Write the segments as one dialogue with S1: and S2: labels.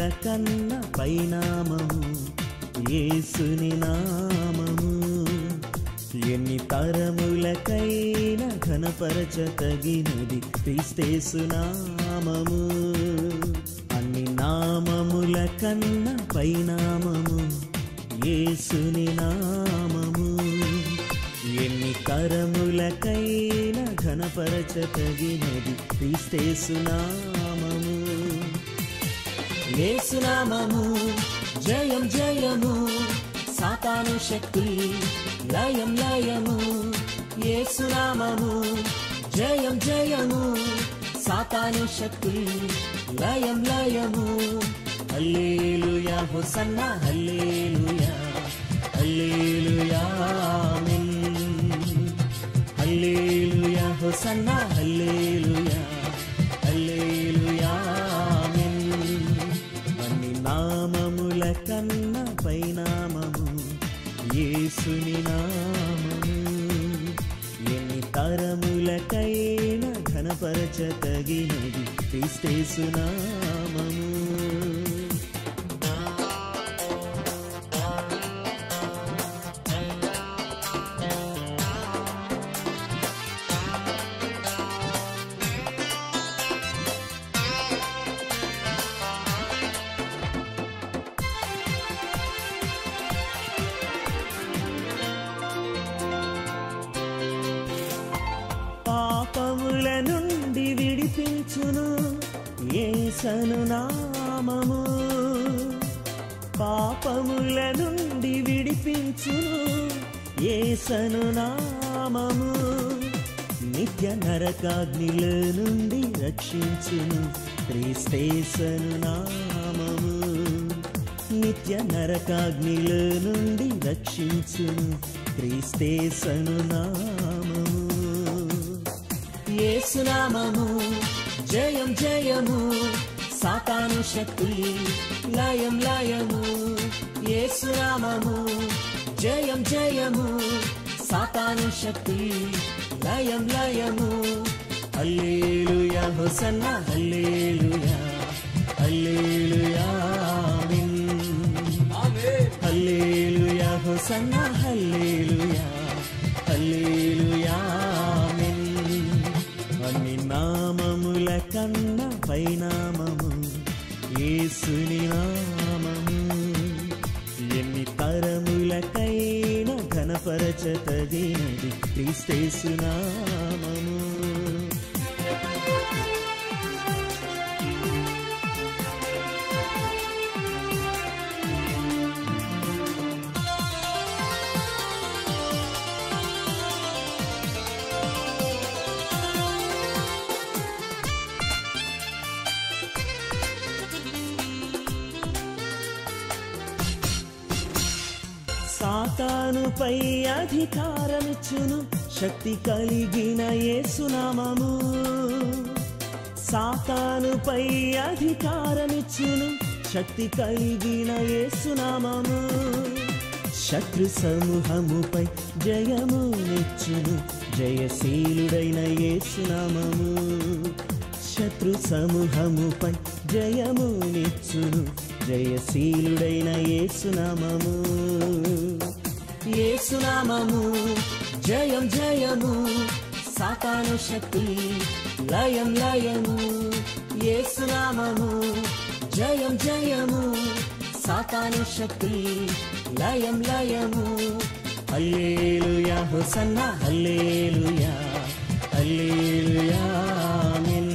S1: కన్న పైనామము యేసుని నామము ఎన్ని తరములకైన ఘనపరచతగినది క్రీస్తేసు నామము అన్ని నామముల కన్న పైనామము యేసుని నామము ఎన్ని కరములకైన ఘనపరచతగినది క్రీస్తేసు నామము యేసునామము జయం జయము సాతాను శక్తి లయం లయము యేసునామము జయం జయము సాతాను శక్తి లయం లయము hallelujah hosanna hallelujah hallelujah amen hallelujah hosanna hallelujah hallelujah amen అన్ని నామముల కన్న పైనామము యేసుని నామము ఎన్ని తరములకైన ఘనపరచతగినది క్రీస్తేసు నామము పాపముల నుండి విడిపించును ఏసను నామము పాపముల నుండి విడిపించును ఏసను నామము నిత్య నరకాగ్నిల నుండి రక్షించును క్రీస్తేసను నామము నిత్య నరకాగ్నిల నుండి రక్షించును క్రీస్తేసను నామము యేసునామము జయం జయము సాతాను శక్తి లయం లయము యేసునామము జయం జయము సాతాను శక్తి లయం లయము hallelujah hosanna hallelujah hallelujah amen hallelujah hosanna hallelujah hallelujah amen అన్ని నామముల కన్న పైనామము యేసుని నామము ఎన్ని తరములకైన ఘనపరచతగినది క్రీస్తేసు నామము సాతానుపై అధికారమిచ్చును శక్తి కలిగిన యేసునామము సాతానుపై అధికారమిచ్చును శక్తి కలిగిన యేసునామము శత్రు సమూహముపై జయము నిచ్చును జయశీలుడైన యేసునామము శత్రు సమూహముపై జయము నిచ్చును జయశీలుడైన యేసునామము యేసునామము జయం జయము సాతాను శక్తి లయం లయము యేసునామము జయం జయము సాతాను శక్తి లయం లయము hallelujah hosanna hallelujah hallelujah amen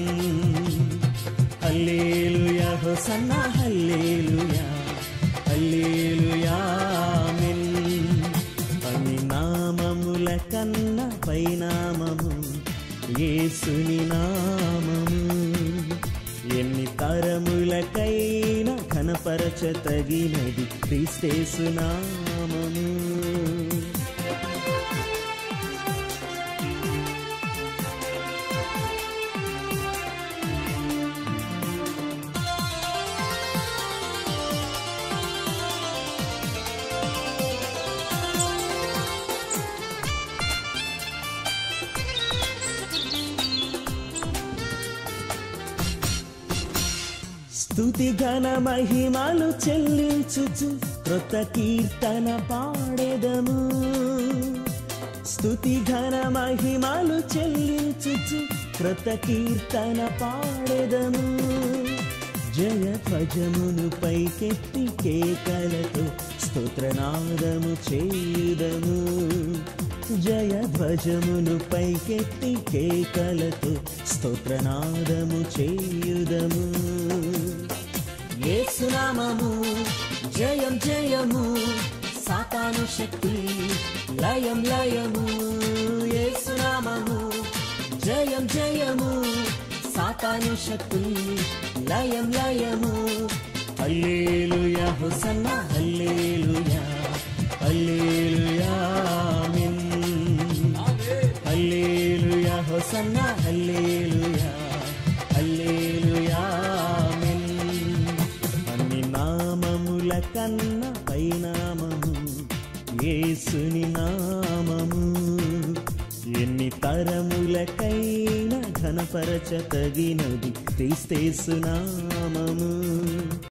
S1: hallelujah hosanna hallelujah hallelujah amen అన్ని నామముల కన్న పైనామము యేసుని నామము ఎన్ని తరములకైన ఘనపరచతగినది క్రీస్తేసు నామము స్తుతి ఘన మహిమలు చెల్లించుచు క్రొత్త కీర్తన పాడెదము స్తుతి ఘన మహిమలు చెల్లించుచు క్రొత్త కీర్తన పాడెదము జయ ధ్వజమును పైకెత్తి కేకలతో స్తోత్రనాదము చేయుదము జయ ధ్వజమును పైకెత్తి కేకలతో స్తోత్రనాదము చేయుదము యేసునామము జయం జయము సాతాను శక్తి లయం లయము యేసునామము జయం జయము సాతాను శక్తి లయం లయము hallelujah hosanna hallelujah hallelujah amen hallelujah hosanna hallelujah hallelujah amen అన్ని నామముల కన్న పైనామము యేసుని నామము ఎన్ని తరములకైనా ఘనపరచ తగినది క్రీస్తేసు నామము